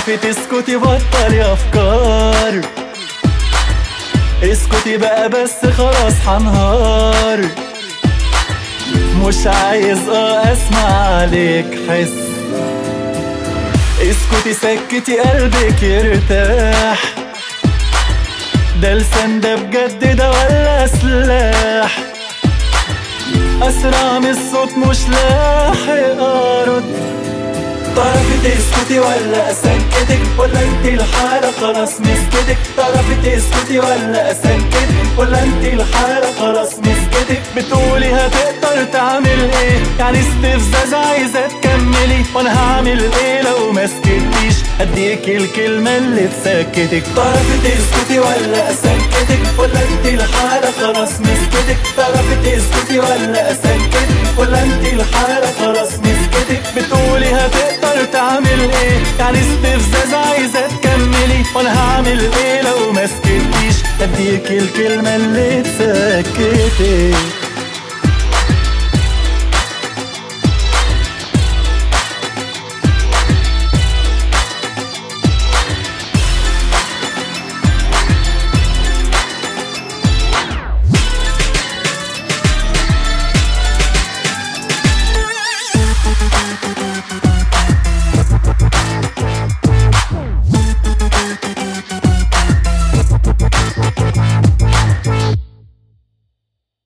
تعرفي تسكتي بطلي افكار اسكتي بقى بس خلاص حنهار مش عايز اه اسمع عليك حس اسكتي سكتي قلبك يرتاح ده لسان ده بجد ده ولا سلاح اسرع من الصوت مش لاحق ارد تعرفي تسكتي ولا اسكتك ولا انت الحالة خلاص مسكتك تعرفي تسكتي ولا اسكتك ولا انت الحالة خلاص مسكتك بتقولي هتقدر تعمل ايه يعني استفزاز عايزة تكملي وانا هعمل ايه لو ما سكتيش اديك الكلمة اللي تسكتك تعرفي تسكتي ولا اسكتك ولا انت الحالة خلاص مسكتك تعرفي تسكتي ولا اسكتك ولا انت الحالة خلاص مسكتك بتقولي هتقدر تعمل ايه يعني استفزاز عايزة تكملي وانا هعمل ايه لو ما سكتيش اديك الكلمة اللي تسكتك